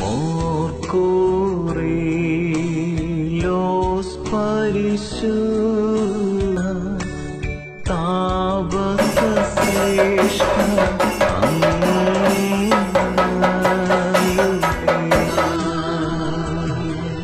മോർക്കോറിലോസ് പരിശുദ്ധ താപസശ്രേഷ്ഠ അങ്ങേ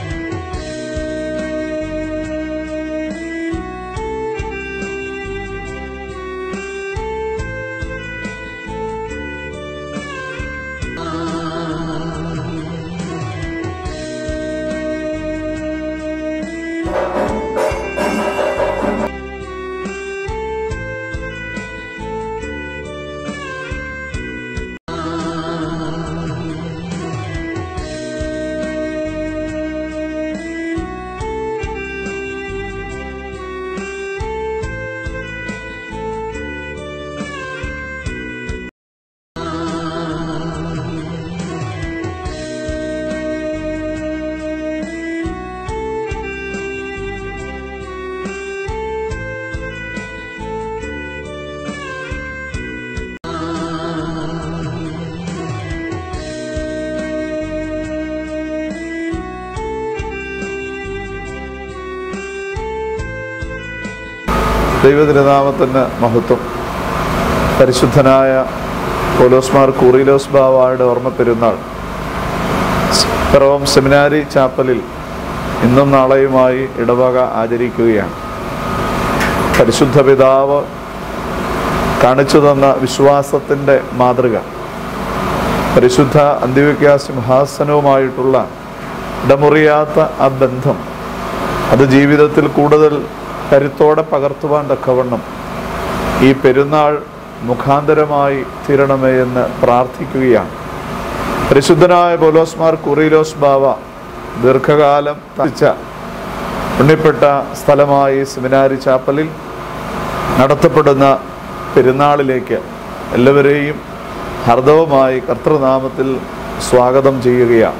ദൈവതിരുനാമത്തിന് മഹത്വം പരിശുദ്ധനായ പോലോസ്മാർ കൂറിലോസ് ബാവായുടെ ഓർമ്മ പെരുന്നാൾ പിറവം സെമിനാരി ചാപ്പലിൽ ഇന്നും നാളെയുമായി ഇടവക ആചരിക്കുകയാണ് പരിശുദ്ധ പിതാവ് കാണിച്ചു തന്ന വിശ്വാസത്തിൻ്റെ മാതൃക പരിശുദ്ധ അന്ത്യവിക്യ സിംഹാസനവുമായിട്ടുള്ള ഇടമുറിയാത്ത ആ ബന്ധം അത് ജീവിതത്തിൽ കൂടുതൽ കരുത്തോടെ പകർത്തുവാൻ തക്കവണ്ണം ഈ പെരുന്നാൾ മുഖാന്തരമായി തീരണമേ എന്ന് പ്രാർത്ഥിക്കുകയാണ് പരിശുദ്ധനായ പോലോസ്മാർ കുറിലോസ് ബാവ ദീർഘകാലം തച്ച ഉണ്ണിപ്പെട്ട സ്ഥലമായി സെമിനാരി ചാപ്പലിൽ നടത്തപ്പെടുന്ന പെരുന്നാളിലേക്ക് എല്ലാവരെയും ഹർദവമായി കർത്തൃനാമത്തിൽ സ്വാഗതം ചെയ്യുകയാണ്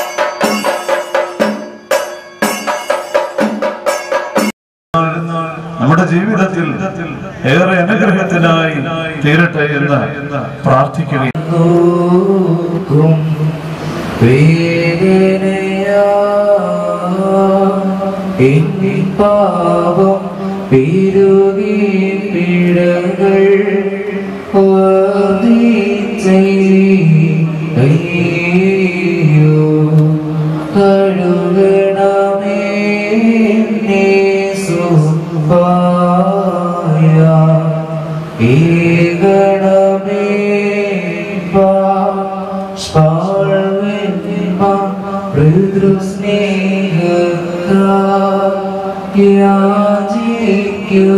നമ്മുടെ ജീവിതത്തിൽ ഏറെ അനുഗ്രഹത്തിനായി തീരട്ടെ എന്ന് പ്രാർത്ഥിക്കുകയും നോക്കും വേദനയാ എന്നെ പാപം പെരുകി പിഴകൾ അയ്യോ കഴുകണമേ എന്നെ സുഖായ ഏകണമേ യാചിക്കൂ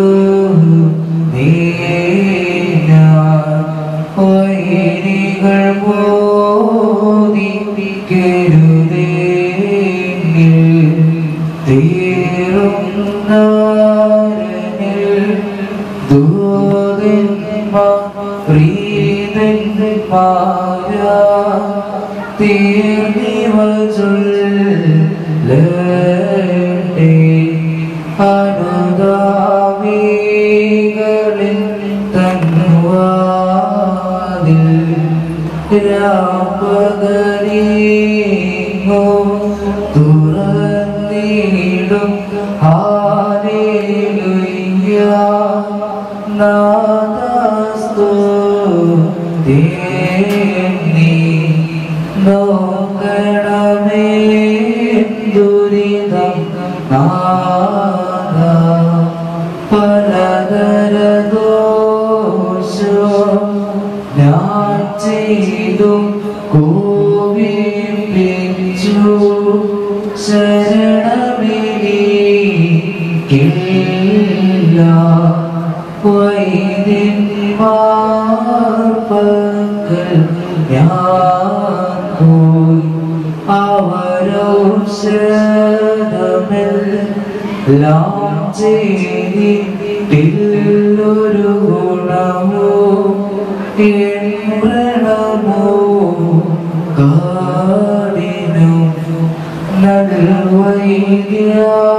വൈരികൾ ബോധിപ്പിക്കരുതേ തീരും നാരനിൽ ദൂതന്മാർ പ്രീതന്മാരാ തീർന്നിവ ചൊല്ലട്ടെ അനുദാവികളിൽ തൻവാതിൽ രാപകരീങ്ങോ തുറന്നിടും ഹാലേലുയ്യ നാദസ്തു തേന്നി നോക്കണമേ ദുരിതം നാദ പലതരദോഷം ഞാൻ ചെയ്തു കോപിപ്പിച്ചു ശരണമില്ല വൈദ്യന്മാർപ്പക്കൽ ഞാൻ പോയി അവരൗഷധമെല്ലാം ചെയ്തിട്ടില്ലൊരു ഗുണമോ എൻ വ്രണമോ കാടിനും നൽവൈദ്യ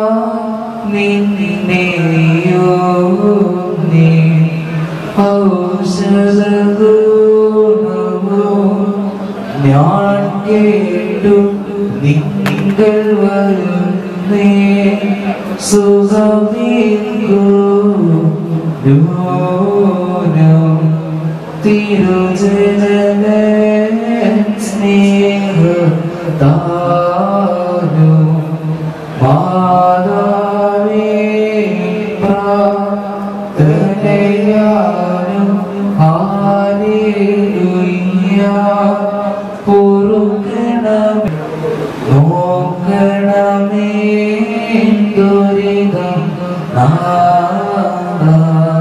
നിന്നെയോ നീ ഔഷധഗുണമോ ഞാൻ കേട്ടു നിങ്ങൾ വരുന്നേ സുഖമേക്കൂ ൂനം തിരുജന സ്നേഹ താനു മാതാവേ പ്രാർത്ഥനയാനും ഹാലേലുയ്യ പൊറുക്കണമേ നോക്കണമേ ദുരിതം നാദ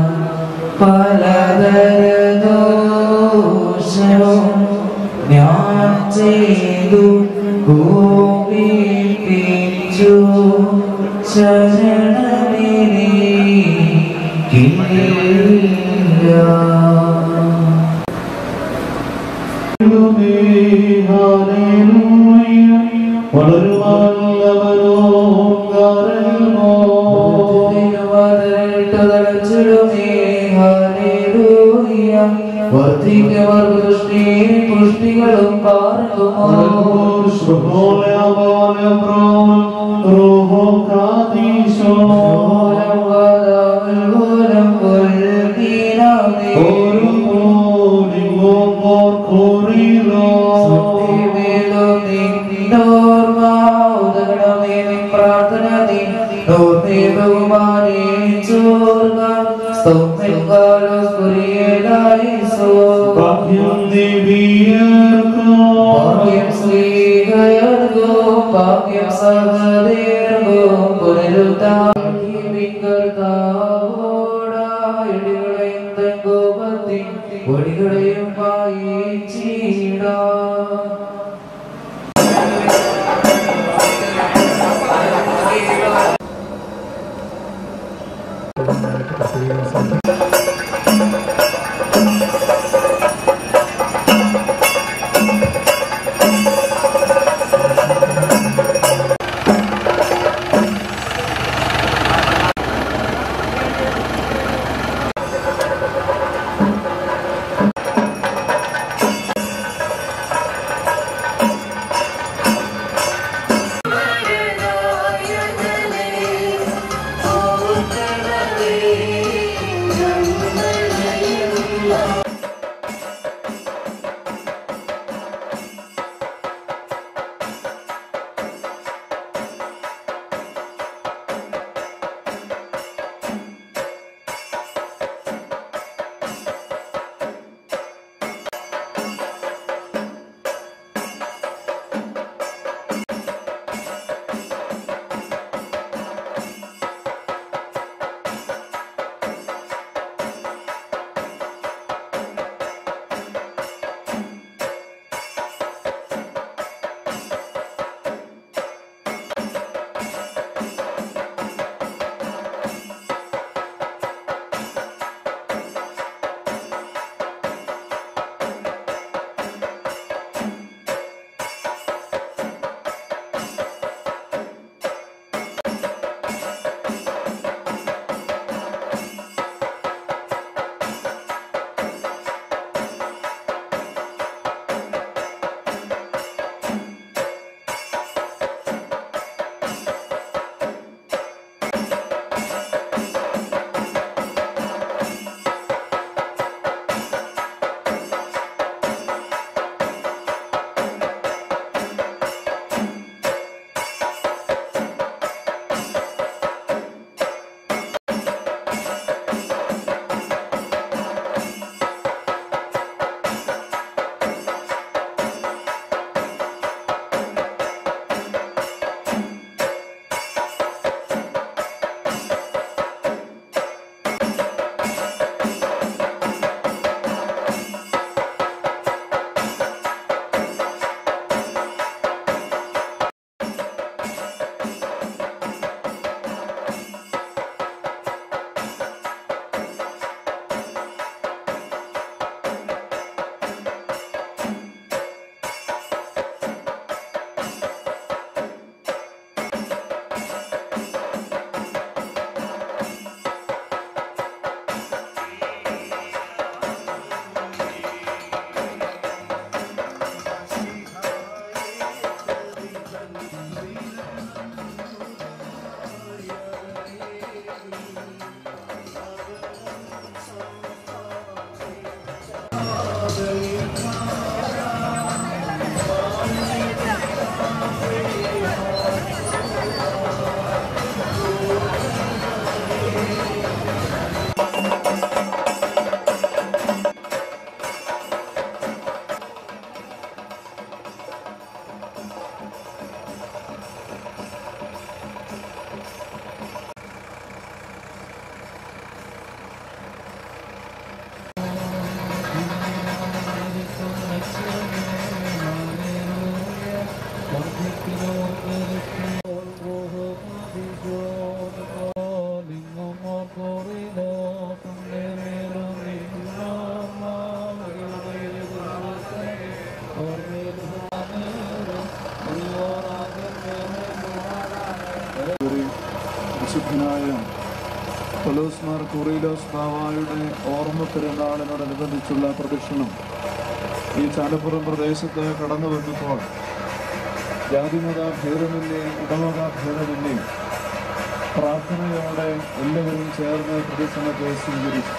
പലതരദോഷവും ഞാൻ ചെയ്തു കോപിപ്പിച്ചു ശരണമെനിക്കില്ല പുഷ്ടികളും ഭാഗ്യം ശ്രീകയർഗോ ഭാഗ്യം സഹദേർഗോ പുനരുദ്ധാരികളെയും തങ്കോപത്തി ഒടികളെയും വായിച്ചിടാ വിശുദ്ധനായ പലോസ്മാർ കുറിലോസ് ബാവായുടെ ഓർമ്മ പെരുന്നാളിനോടനുബന്ധിച്ചുള്ള പ്രദക്ഷിണം ഈ ചാലപ്പുറം പ്രദേശത്ത് കടന്നു വന്നപ്പോൾ ജാതിമത ഭേദമന്യേ ഇടവക ഭേദമന്യേ പ്രാർത്ഥനയോടെ എല്ലാവരും ചേർന്ന് പ്രദക്ഷിണത്തെ സ്വീകരിച്ചു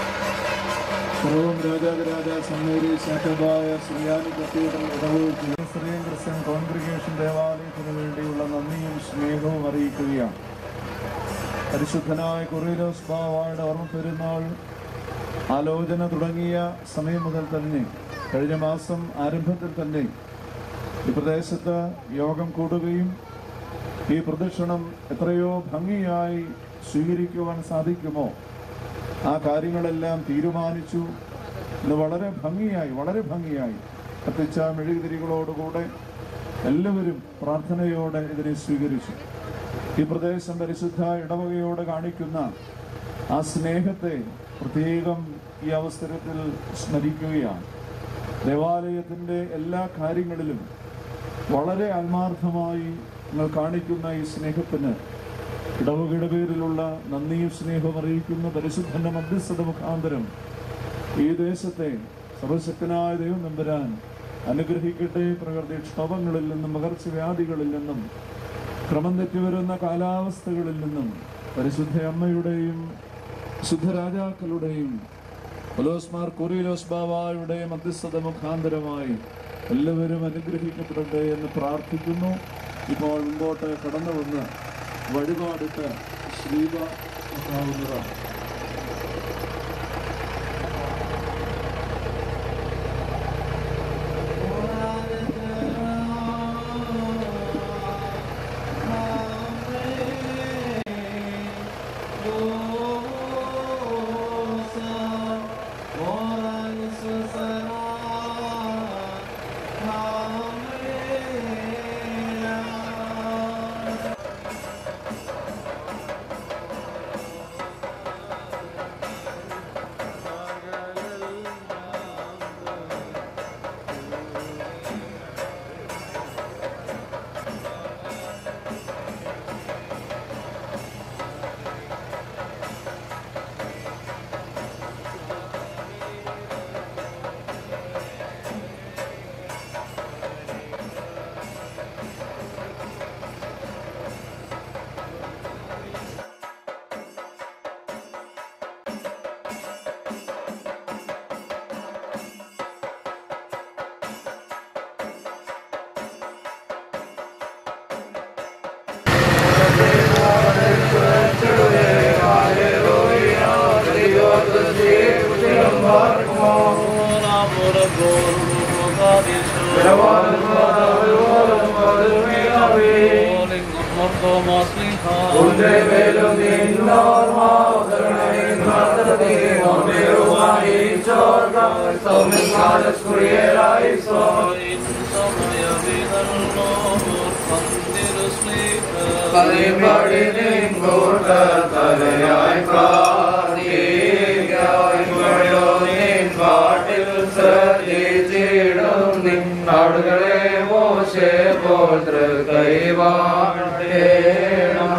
കുറവും രാജാതിരാജ സമ്മേരി ശാഖബായ ശ്രീയാനി കത്തീഡ്രൽ ഇടവകയ്ക്ക് ശ്രീ ക്രിസ്ത്യൻ കോൺഗ്രിഗേഷൻ ദേവാലയത്തിന് വേണ്ടിയുള്ള നന്ദിയും സ്നേഹവും അറിയിക്കുകയാണ് പരിശുദ്ധനായ കൊറിയലോസ് ബാവായുടെ ഓർമ്മ പെരുന്നാൾ ആലോചന തുടങ്ങിയ സമയം മുതൽ തന്നെ കഴിഞ്ഞ മാസം ആരംഭത്തിൽ തന്നെ ഈ പ്രദേശത്ത് യോഗം കൂടുകയും ഈ പ്രദക്ഷിണം എത്രയോ ഭംഗിയായി സ്വീകരിക്കുവാൻ സാധിക്കുമോ ആ കാര്യങ്ങളെല്ലാം തീരുമാനിച്ചു ഇന്ന് വളരെ ഭംഗിയായി വളരെ ഭംഗിയായി കത്തിച്ച മെഴുകുതിരികളോടുകൂടെ എല്ലാവരും പ്രാർത്ഥനയോടെ ഇതിനെ സ്വീകരിച്ചു ഈ പ്രദേശം പരിശുദ്ധ ഇടവകയോട് കാണിക്കുന്ന ആ സ്നേഹത്തെ പ്രത്യേകം ഈ അവസരത്തിൽ സ്മരിക്കുകയാണ് ദേവാലയത്തിന്റെ എല്ലാ കാര്യങ്ങളിലും വളരെ ആത്മാർത്ഥമായി നിങ്ങൾ കാണിക്കുന്ന ഈ സ്നേഹത്തിന് ഇടവകയുടെ പേരിലുള്ള നന്ദിയും സ്നേഹവും അറിയിക്കുന്ന പരിശുദ്ധന്റെ മധ്യസ്ഥത മുഖാന്തരം ഈ ദേശത്തെ സർവശക്തനായ ദൈവം നമ്പരാൻ അനുഗ്രഹിക്കട്ടെ പ്രകൃതി ക്ഷോഭങ്ങളിൽ നിന്നും പകർച്ചവ്യാധികളിൽ നിന്നും ക്രമം തെറ്റിവരുന്ന കാലാവസ്ഥകളിൽ നിന്നും പരിശുദ്ധ അമ്മയുടെയും ശുദ്ധരാജാക്കളുടെയും പലോസ്മാർ കുറിലോസ് ബാവായുടെ മധ്യസ്ഥത മുഖാന്തരമായി എല്ലാവരും അനുഗ്രഹിക്കപ്പെടട്ടെ എന്ന് പ്രാർത്ഥിക്കുന്നു ഇപ്പോൾ മുമ്പോട്ട് കടന്നു വന്ന് വഴിപാടിട്ട് ശ്രീവ ആവുന്നതാണ് നാടുകളെ മോശെ പോത്ര കൈവാടേണം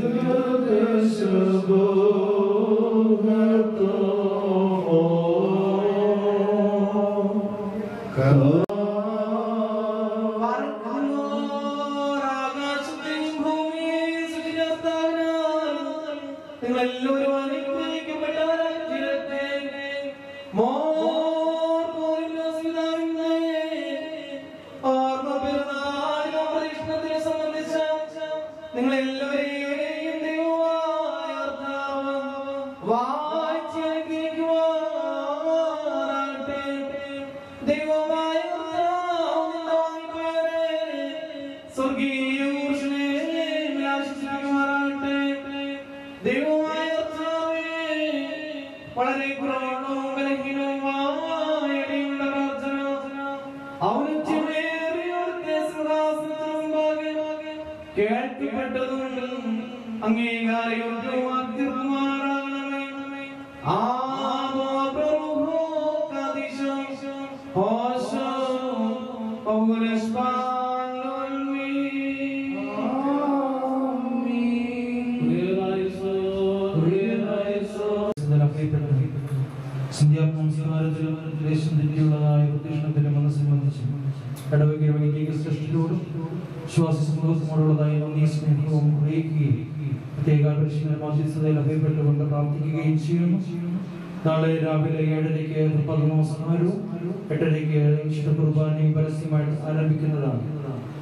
നിങ്ങളെല്ലാവരും അനുഗ്രഹിക്കപ്പെട്ടവരായി തീരട്ടെ. മോർ പോരിന്റെ പിതാവിന്റെ ഓർമ്മ പെരുന്നാളിനും പരീക്ഷണത്തിനെ സംബന്ധിച്ച നിങ്ങളെല്ലാവരെയും ദൈവമായ കർത്താവ് വാഴ്ച അനുഗ്രഹിക്കുവാനാകട്ടെ. ദൈവമായ കർത്താവ് നിന്റെ വാങ്ങിപ്പോയവരെ സ്വർഗീയ ഊർജ്ജനെ ആശിപ്പിക്കുമാറാകട്ടെ. ദൈവമായ കർത്താവേ, വളരെ കുറവുള്ളതും ബലഹീനവുമായ അടിയുള്ള പ്രാർത്ഥന ഔന്നത്യമേറിയ അവിടുത്തെ സിംഹാസനത്തിന് മുമ്പാകെ കേൾക്കപ്പെട്ടതും അംഗീകാരയോഗ്യവുമാക്കി തീർക്കുമാറാകണമേ. ആമോ പ്രഭുവോ കാദിശോ, ഹോശോ, പൗരസ്പാലോൽമീ. സന്ധ്യാത്മസ്കാരത്തിലുള്ളതായ പ്രത്യക്ഷണത്തിന്റെ മനസ്സിൽ സംബന്ധിച്ച് ഇടവകയിൽ വൈദിക സൃഷ്ടിയോടും വിശ്വാസ സമൂഹത്തോടുള്ളതായ നന്ദി സ്നേഹവും അറിയിക്കുകയും പ്രത്യേക പരിശീലന ബാധ്യതയിൽ അഭയപ്പെട്ടുകൊണ്ട് പ്രാർത്ഥിക്കുകയും ചെയ്യുന്നു നാളെ രാവിലെ ഏഴരയ്ക്ക് പതിനോ സഹാരവും എട്ടരയ്ക്ക് വിശുദ്ധ കുർബാനയും പരസ്യമായിട്ട് ആരംഭിക്കുന്നതാണ്